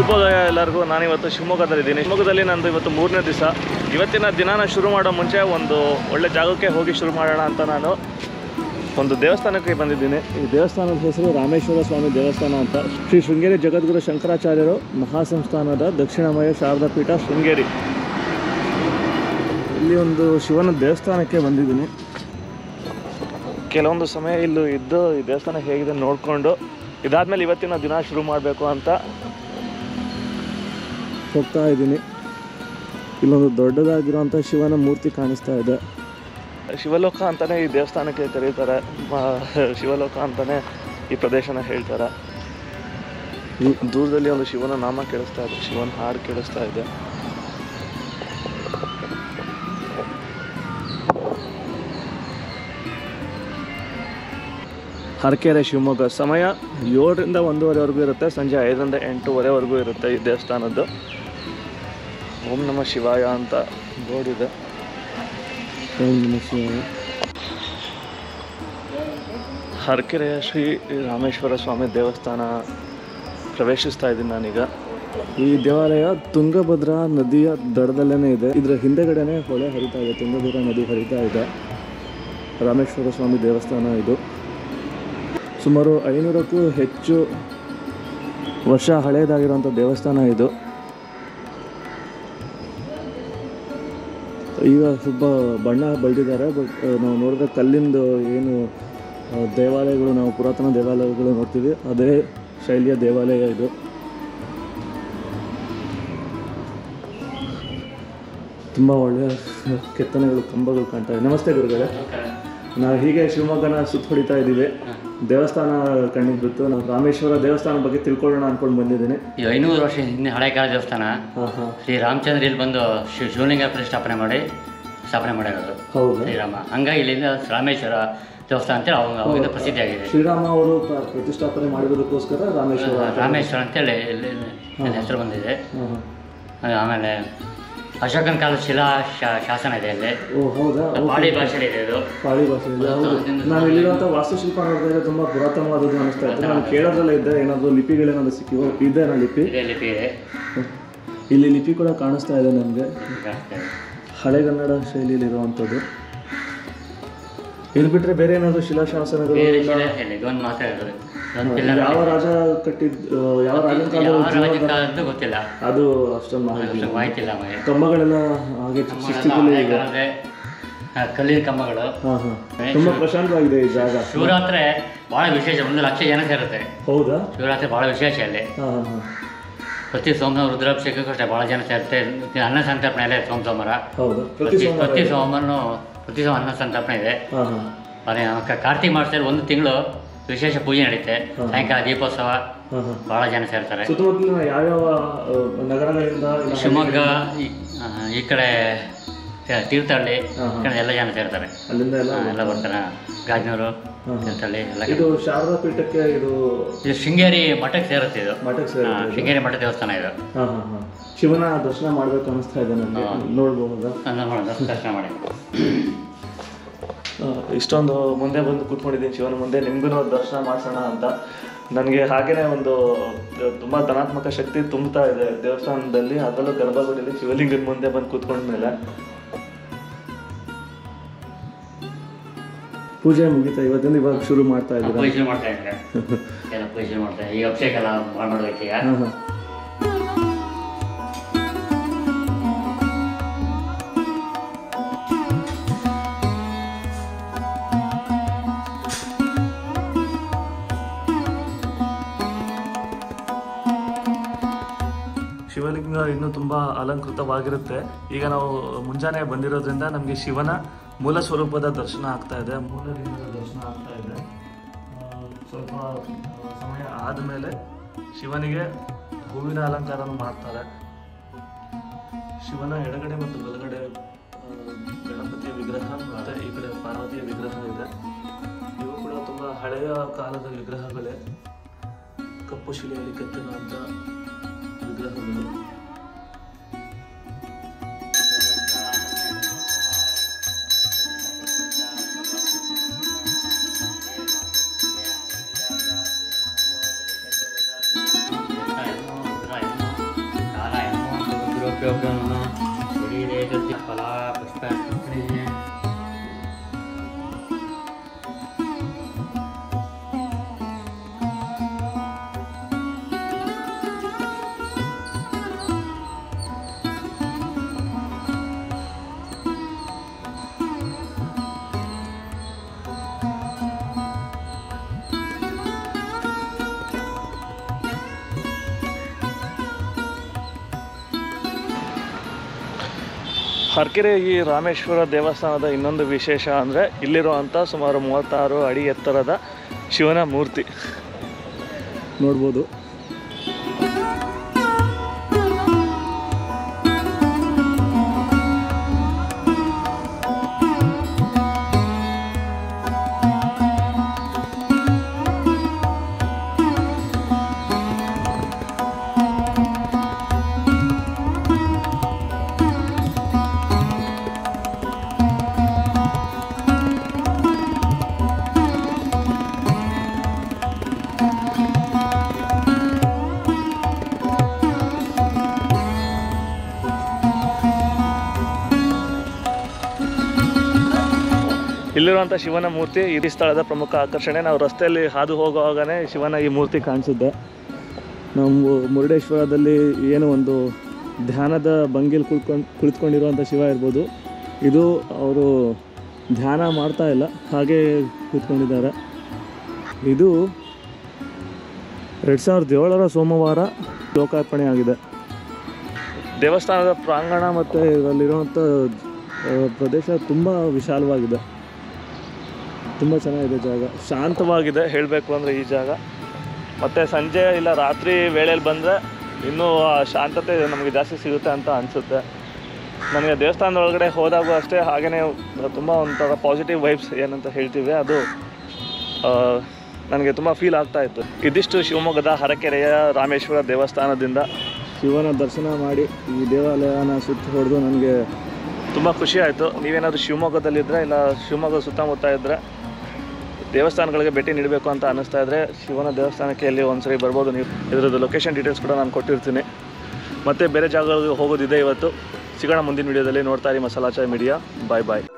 ಶುಭೋದಯ ಎಲ್ಲರಿಗೂ ನಾನಿವತ್ತು ಶಿವಮೊಗ್ಗದಲ್ಲಿದ್ದೀನಿ ಶಿವಮೊಗ್ಗದಲ್ಲಿ ನಂದು ಇವತ್ತು ಮೂರನೇ ದಿವಸ ಇವತ್ತಿನ ದಿನಾನ ಶುರು ಮಾಡೋ ಮುಂಚೆ ಒಂದು ಒಳ್ಳೆ ಜಾಗಕ್ಕೆ ಹೋಗಿ ಶುರು ಮಾಡೋಣ ಅಂತ ನಾನು ಒಂದು ದೇವಸ್ಥಾನಕ್ಕೆ ಬಂದಿದ್ದೀನಿ ಈ ದೇವಸ್ಥಾನದ ಹೆಸರು ರಾಮೇಶ್ವರ ಸ್ವಾಮಿ ದೇವಸ್ಥಾನ ಅಂತ ಶ್ರೀ ಶೃಂಗೇರಿ ಜಗದ್ಗುರು ಶಂಕರಾಚಾರ್ಯರು ಮಹಾಸಂಸ್ಥಾನದ ದಕ್ಷಿಣಮಯ ಶಾರದಾ ಪೀಠ ಶೃಂಗೇರಿ ಇಲ್ಲಿ ಒಂದು ಶಿವನ ದೇವಸ್ಥಾನಕ್ಕೆ ಬಂದಿದ್ದೀನಿ ಕೆಲವೊಂದು ಸಮಯ ಇಲ್ಲೂ ಇದ್ದು ಈ ದೇವಸ್ಥಾನ ಹೇಗಿದೆ ನೋಡಿಕೊಂಡು ಇದಾದ್ಮೇಲೆ ಇವತ್ತಿನ ದಿನ ಶುರು ಮಾಡಬೇಕು ಅಂತ ಹೋಗ್ತಾ ಇದ್ದೀನಿ ಇಲ್ಲೊಂದು ದೊಡ್ಡದಾಗಿರುವಂಥ ಶಿವನ ಮೂರ್ತಿ ಕಾಣಿಸ್ತಾ ಇದೆ ಶಿವಲೋಕ ಅಂತಲೇ ಈ ದೇವಸ್ಥಾನಕ್ಕೆ ಕರೀತಾರೆ ಮ- ಶಿವಲೋಕ ಅಂತಲೇ ಈ ಪ್ರದೇಶನ ಹೇಳ್ತಾರೆ ಈ ದೂರದಲ್ಲಿ ಒಂದು ಶಿವನ ನಾಮ ಕೇಳಿಸ್ತಾ ಇದೆ ಶಿವನ ಹಾಡು ಕೇಳಿಸ್ತಾ ಇದೆ ಹರಕೆರೆ ಶಿವಮೊಗ್ಗ ಸಮಯ ಏಳರಿಂದ ಒಂದೂವರೆವರೆಗೂ ಇರುತ್ತೆ ಸಂಜೆ ಐದರಿಂದ ಎಂಟೂವರೆವರೆಗೂ ಇರುತ್ತೆ ಈ ದೇವಸ್ಥಾನದ್ದು ಓಂ ನಮ ಶಿವಾಯ ಅಂತ ಬೋರ್ಡ್ ಇದೆ ಓಂ ನಮ ಶಿವಾಯ ಹರಕೆರೆಯ ಶ್ರೀ ರಾಮೇಶ್ವರ ಸ್ವಾಮಿ ದೇವಸ್ಥಾನ ಪ್ರವೇಶಿಸ್ತಾ ಇದ್ದೀನಿ ನಾನೀಗ ಈ ದೇವಾಲಯ ತುಂಗಭದ್ರಾ ನದಿಯ ದಡದಲ್ಲೇ ಇದೆ ಇದರ ಹಿಂದೆಗಡೆನೆ ಹೊಳೆ ಹರಿತಾ ಇದೆ ತುಂಗಭದ್ರಾ ನದಿ ಹರಿತಾ ಇದೆ ರಾಮೇಶ್ವರ ಸ್ವಾಮಿ ದೇವಸ್ಥಾನ ಇದು ಸುಮಾರು ಐನೂರಕ್ಕೂ ಹೆಚ್ಚು ವರ್ಷ ಹಳೆಯದಾಗಿರುವಂಥ ದೇವಸ್ಥಾನ ಇದು ಈಗ ಸ್ವಲ್ಪ ಬಣ್ಣ ಬಳ್ದಿದ್ದಾರೆ ಬಟ್ ನಾವು ನೋಡಿದ್ರೆ ಕಲ್ಲಿಂದು ಏನು ಆ, ದೇವಾಲಯಗಳು ನಾವು ಪುರಾತನ ದೇವಾಲಯಗಳು ನೋಡ್ತೀವಿ ಅದೇ ಶೈಲಿಯ ದೇವಾಲಯ ಇದು ತುಂಬ ಒಳ್ಳೆಯ ಕೆತ್ತನೆಗಳು ಕಂಬಗಳು ಕಾಣ್ತಾ ಇದೆ ನಮಸ್ತೆ ಗುರುಗಳೇ ನಾವು ಹೀಗೆ ಶಿವಮೊಗ್ಗನ ಸುತ್ತ ಹೊಡಿತಾ ಇದ್ದೀವಿ ದೇವಸ್ಥಾನ ಕಣ್ಣಿಗೆ ಬಿತ್ತು ನಾವು ರಾಮೇಶ್ವರ ದೇವಸ್ಥಾನ ಬಗ್ಗೆ ತಿಳ್ಕೊಳ್ಳೋಣ ಅನ್ಕೊಂಡು ಬಂದಿದ್ದೀನಿ ಈ ಐನೂರು ವರ್ಷ ಹಿಂದೆ ಹಳೆ ಕಾಲ ದೇವಸ್ಥಾನ ಹಾಂ ಹಾಂ ಶ್ರೀ ರಾಮಚಂದ್ರ ಇಲ್ಲಿ ಬಂದು ಶಿವ ಶಿವಲಿಂಗ ಪ್ರತಿಷ್ಠಾಪನೆ ಮಾಡಿ ಸ್ಥಾಪನೆ ಮಾಡಿರೋದು ಹೌದಾ ಶ್ರೀರಾಮ ಹಂಗಾಗಿ ಇಲ್ಲಿಂದ ರಾಮೇಶ್ವರ ದೇವಸ್ಥಾನ ಅಂತೇಳಿ ಅವಾಗ ಅವಾಗಿಂದ ಪ್ರಸಿದ್ಧಿಯಾಗಿದೆ ಶ್ರೀರಾಮ ಅವರು ಪ್ರ- ಪ್ರತಿಷ್ಠಾಪನೆ ಮಾಡಿರೋದಕ್ಕೋಸ್ಕರ ರಾಮೇಶ್ವರ ಅಂತ. ರಾಮೇಶ್ವರ ಅಂತೇಳಿ ಇಲ್ಲಿ ಇಲ್ಲಿ ಇಲ್ಲಿ ಹೆಸರು ಬಂದಿದೆ ಹಾಂ ಹಾಂ ಅದು ಆಮೇಲೆ ಅಶೋಕನ ಕಾಲದ ಶಿಲಾ ಶಾ- ಶಾಸನ ಇದೆ ಇಲ್ಲಿ ಓ ಹೌದಾ ಓಕೆ. ಪಾಡಿ ಭಾಷೆ ಇದೆ ಇದು ಪಾಳಿ ಭಾಷೆ ಇದೆ ಹೌದು ನಾನು ಇಲ್ಲಿರುವಂಥ ವಾಸ್ತುಶಿಲ್ಪ ನೋಡಿದಾಗ ತುಂಬ ಪುರಾತನವಾದದ್ದು ಅನಿಸ್ತಾ ಇತ್ತು ನಾನು ಕೇಳೋದ್ರಲ್ಲೇ ಇದ್ದೆ ಏನಾದರೂ ಲಿಪಿಗಳೇನಾದ್ರು ಸಿಕ್ಕಿವೋ ಇದೆ ನಾ ಲಿಪಿ ಇದೇ ಲಿಪಿ ಇದೆ ಇಲ್ಲಿ ಲಿಪಿ ಕೂಡ ಕಾಣಿಸ್ತಾ ಇದೆ ನನಗೆ ಕಾಣಿಸ್ತಾ ಇದೆ. ಹಳೆಗನ್ನಡ ಶೈಲಿಯಲ್ಲಿರುವಂಥದ್ದು ಇದು ಬಿಟ್ಟರೆ ಬೇರೆ ಏನಾದರೂ ಶಿಲಾಶಾಸನಗಳು ಬೇರೆ ಇಲ್ಲ? ಶಿಲೆ ಇಲ್ಲಿ ಇದೊಂದು ಮಾತ್ರ ಇರೋದು ಇದೊಂದು ಹಾ, ಪಿಲ್ಲರ್ ಯಾವ ರಾಜ ಕಟ್ಟಿದ್ ಆ, ಯಾವ ರಾಜನ ಯಾವ ಕಾಲದಲ್ಲಿ ರಾಜ್ಯ ಕಾಲದ್ದು ಗೊತ್ತಿಲ್ಲ ಅದು ಅಷ್ಟೊಂದು ಮಾಹಿತಿ ಇಲ್ಲ. ಅಷ್ಟು ಮಾಹಿತಿ ಇಲ್ಲ ನಮಗೆ ಕಂಬಗಳೆಲ್ಲ ಹಾಗೆ ಶಿಸ್ತಿದಲ್ಲಿ ಇದೆ ಕಾಲದ ಆ, ಕಲ್ಲಿನ ಕಂಬಗಳು ಹಾಂ ಹಾಂ ತುಂಬ ಪ್ರಶಾಂತವಾಗಿದೆ ಈ ಜಾಗ ಶಿವರಾತ್ರಿ ಬಹಳ ವಿಶೇಷ ಒಂದು ಲಕ್ಷ ಜನ ಸೇರುತ್ತೆ ಹೌದಾ ಶಿವರಾತ್ರಿ ಬಹಳ ವಿಶೇಷ ಅಲ್ಲಿ ಹಾಂ ಹಾಂ ಹಾಂ ಪ್ರತಿ ಸೋಮವಾರ ರುದ್ರಾಭಿಷೇಕಕ್ಕೂ ಅಷ್ಟೇ ಬಹಳ ಜನ ಸೇರುತ್ತೆ ಅನ್ನ ಸಂತರ್ಪಣೆ ಇದೆ ಸೋಮ ಸೋಮವಾರ ಹೌದಾ ಪ್ರತಿ ಪ್ರತಿ ಸೋಮವಾರ ಪ್ರತಿ ಸೋಮವಾರನು ಪ್ರತಿ ಸೋಮ ಅನ್ನ ಸಂತರ್ಪಣೆ ಇದೆ ಹಾಂ ಹಾಂ ಅದೇ ಕ- ಕಾರ್ತಿಕ ಮಾಸದಲ್ಲಿ ಒಂದು ತಿಂಗಳು ವಿಶೇಷ ಪೂಜೆ ನಡೀತೆ ಸಾಯಂಕಾಲ ದೀಪೋತ್ಸವ ಹಾಂ ಹಾಂ ಬಹಳ ಜನ ಸೇರ್ತಾರೆ ಸುತ್ತಮುತ್ತಲಿನ ಯಾವ್ಯಾವ ಆ, ನಗರಗಳಿಂದ ಇಲ್ಲ ಶಿವಮೊಗ್ಗ ಈ- ಆ, ಈ ಕಡೆ ತ- ತೀರ್ಥಹಳ್ಳಿ ಹಾ, ಹಾ. ಈ ಕಡೆ ಎಲ್ಲ ಜನ ಸೇರ್ತಾರೆ ಅಲ್ಲಿಂದ ಎಲ್ಲ ಆ, ಎಲ್ಲ ಬರ್ತಾರೆ ಗಾಜನೂರು ಹಾ. ತೀರ್ಥಹಳ್ಳಿ ಎಲ್ಲ ಇದು ಶಾರದಾ ಪೀಠಕ್ಕೆ ಇದು ಇದು ಶೃಂಗೇರಿ ಮಠಕ್ಕೆ ಸೇರುತ್ತೆ ಇದು ಮಠಕ್ಕೆ ಹಾ, ಸೇರುತ್ತೆ ಶೃಂಗೇರಿ ಮಠ ದೇವಸ್ಥಾನ ಇದು ಹಾಂ ಹಾಂ ಹಾಂ ಶಿವನ ದರ್ಶನ ಮಾಡ್ಬೇಕು ಅನಿಸ್ತಾ ಇದೆ ನನಗೆ ಹಾ. ನೋಡ್ಬಹುದಾ ನಾನು ನೋಡೋಣ ದರ್ಶನ ಮಾಡಿ ಆ, ಇಷ್ಟೊಂದು ಮುಂದೆ ಬಂದು ಕೂತ್ಕೊಂಡಿದ್ದೀನಿ ಶಿವನ ಮುಂದೆ ನಿಮಗೂ ದರ್ಶನ ಮಾಡಿಸೋಣ ಅಂತ ನನಗೆ ಹಾಗೇನೆ ಒಂದು ತುಂಬ ಧನಾತ್ಮಕ ಶಕ್ತಿ ತುಂಬ್ತಾ ಇದೆ ದೇವಸ್ಥಾನದಲ್ಲಿ ಅದರಲ್ಲೂ ಗರ್ಭಗುಡಿಯಲ್ಲಿ ಶಿವಲಿಂಗದ ಮುಂದೆ ಬಂದು ಕೂತ್ಕೊಂಡ್ಮೇಲೆ ಪೂಜೆ ಮುಗಿತಾ ಇವತ್ತಿಂದ ಇವಾಗ ಶುರು ಮಾಡ್ತಾ ಇದ್ದೀರಾ ಪೂಜೆ ಮಾಡ್ತಾ ಇದ್ದಾರೆ ಎಲ್ಲ ಪೂಜೆ ಮಾಡ್ತಾ ಇದ್ದಾರೆ. ಈಗ ಅಭಿಷೇಕ ಎಲ್ಲ ಮಾಡ್ಬೇಕು ಈಗ ಹಾಂ ಹಾಂ ಶಿವಲಿಂಗ ಇನ್ನೂ ತುಂಬ ಅಲಂಕೃತವಾಗಿರುತ್ತೆ ಈಗ ನಾವು ಮುಂಜಾನೆ ಬಂದಿರೋದ್ರಿಂದ ನಮಗೆ ಶಿವನ ಮೂಲ ಸ್ವರೂಪದ ದರ್ಶನ ಆಗ್ತಾ ಇದೆ ಮೂಲ ಲಿಂಗದ ದರ್ಶನ ಆಗ್ತಾ ಇದೆ ಆ, ಸ್ವಲ್ಪ ಆ, ಸಮಯ ಆದಮೇಲೆ ಶಿವನಿಗೆ ಹೂವಿನ ಅಲಂಕಾರನ ಮಾಡ್ತಾರೆ ಶಿವನ ಎಡಗಡೆ ಮತ್ತು ಬಲಗಡೆ ಆ, ಗಣಪತಿಯ ವಿಗ್ರಹ ಮತ್ತು ಈ ಕಡೆ ಪಾರ್ವತಿಯ ವಿಗ್ರಹ ಇದೆ ಇವು ಕೂಡ ತುಂಬ ಹಳೆಯ ಕಾಲದ ವಿಗ್ರಹಗಳೇ ಕಪ್ಪು ಶಿಲೆಯಲ್ಲಿ ಕೆತ್ತಿರುವಂಥ ವಿಗ್ರಹಗಳು ಗುರುಭ್ಯೋ ನಮಃ ಶರೀರೇತಸ್ಯ ಫಲ ಪುಷ್ಪ ಪುಷ್ಪಣೀಯ ಹರ್ಕೆರೆ ಈ ರಾಮೇಶ್ವರ ದೇವಸ್ಥಾನದ ಇನ್ನೊಂದು ವಿಶೇಷ ಅಂದರೆ ಇಲ್ಲಿರುವಂಥ ಸುಮಾರು ಮೂವತ್ತಾರು ಅಡಿ ಎತ್ತರದ ಶಿವನ ಮೂರ್ತಿ ನೋಡ್ಬೋದು ಇಲ್ಲಿರುವಂಥ ಶಿವನ ಮೂರ್ತಿ ಈ ಸ್ಥಳದ ಪ್ರಮುಖ ಆಕರ್ಷಣೆ ನಾವು ರಸ್ತೆಯಲ್ಲಿ ಹಾದು ಹೋಗುವಾಗನೇ ಶಿವನ ಈ ಮೂರ್ತಿ ಕಾಣಿಸುತ್ತೆ ನಾವು ಮುರುಡೇಶ್ವರದಲ್ಲಿ ಏನು ಒಂದು ಧ್ಯಾನದ ಭಂಗಿಲಿ ಕುಳ್ಕೊಂಡು ಕುಳಿತುಕೊಂಡಿರುವಂಥ ಶಿವ ಇರ್ಬೋದು ಇದು ಅವರು ಧ್ಯಾನ ಮಾಡ್ತಾ ಇಲ್ಲ ಹಾಗೆ ಕೂತ್ಕೊಂಡಿದ್ದಾರೆ ಇದು ಎರಡು ಸಾವಿರದ ಏಳರ ಸೋಮವಾರ ಲೋಕಾರ್ಪಣೆ ಆಗಿದೆ ದೇವಸ್ಥಾನದ ಪ್ರಾಂಗಣ ಮತ್ತು ಅಲ್ಲಿರುವಂಥ ಆ, ಪ್ರದೇಶ ತುಂಬ ವಿಶಾಲವಾಗಿದೆ ತುಂಬ ಚೆನ್ನಾಗಿದೆ ಜಾಗ ಶಾಂತವಾಗಿದೆ ಹೇಳಬೇಕು ಅಂದರೆ ಈ ಜಾಗ ಮತ್ತು ಸಂಜೆ ಇಲ್ಲ ರಾತ್ರಿ ವೇಳೆಯಲ್ಲಿ ಬಂದರೆ ಇನ್ನೂ ಆ ಶಾಂತತೆ ನಮಗೆ ಜಾಸ್ತಿ ಸಿಗುತ್ತೆ ಅಂತ ಅನಿಸುತ್ತೆ ನನಗೆ ದೇವಸ್ಥಾನದ ಒಳಗಡೆ ಹೋದಾಗೂ ಅಷ್ಟೇ ಹಾಗೆಯೇ ತುಂಬ ಒಂಥರ ಪಾಸಿಟಿವ್ ವೈಬ್ಸ್ ಏನಂತ ಹೇಳ್ತೀವಿ ಅದು ಆ, ನನಗೆ ತುಂಬ ಫೀಲ್ ಆಗ್ತಾ ಇತ್ತು ಇದಿಷ್ಟು ಶಿವಮೊಗ್ಗದ ಹರಕೆರೆಯ ರಾಮೇಶ್ವರ ದೇವಸ್ಥಾನದಿಂದ ಶಿವನ ದರ್ಶನ ಮಾಡಿ ಈ ದೇವಾಲಯನ ಸುತ್ತಿ ಹೊಡೆದು ನನಗೆ ತುಂಬ ಖುಷಿ ಆಯಿತು ನೀವೇನಾದರೂ ಶಿವಮೊಗ್ಗದಲ್ಲಿದ್ದರೆ ಇಲ್ಲ ಶಿವಮೊಗ್ಗ ಸುತ್ತಮುತ್ತ ಇದ್ದರೆ ದೇವಸ್ಥಾನಗಳಿಗೆ ಭೇಟಿ ನೀಡಬೇಕು ಅಂತ ಅನ್ನಿಸ್ತಾ ಇದ್ದರೆ ಶಿವನ ದೇವಸ್ಥಾನಕ್ಕೆ ಇಲ್ಲಿ ಒಂದ್ಸರಿ ಬರ್ಬೋದು ನೀವು ಇದರದ್ದು ಲೊಕೇಶನ್ ಡೀಟೇಲ್ಸ್ ಕೂಡ ನಾನು ಕೊಟ್ಟಿರ್ತೀನಿ ಮತ್ತು ಬೇರೆ ಜಾಗಗಳಿಗೆ ಹೋಗೋದಿದೆ ಇವತ್ತು ಸಿಗೋಣ ಮುಂದಿನ ವೀಡಿಯೋದಲ್ಲಿ ನೋಡ್ತಾ ಇರಿ ಮಸಾಲಾ ಚಾಯ್ ಮೀಡಿಯಾ ಬಾಯ್ ಬಾಯ್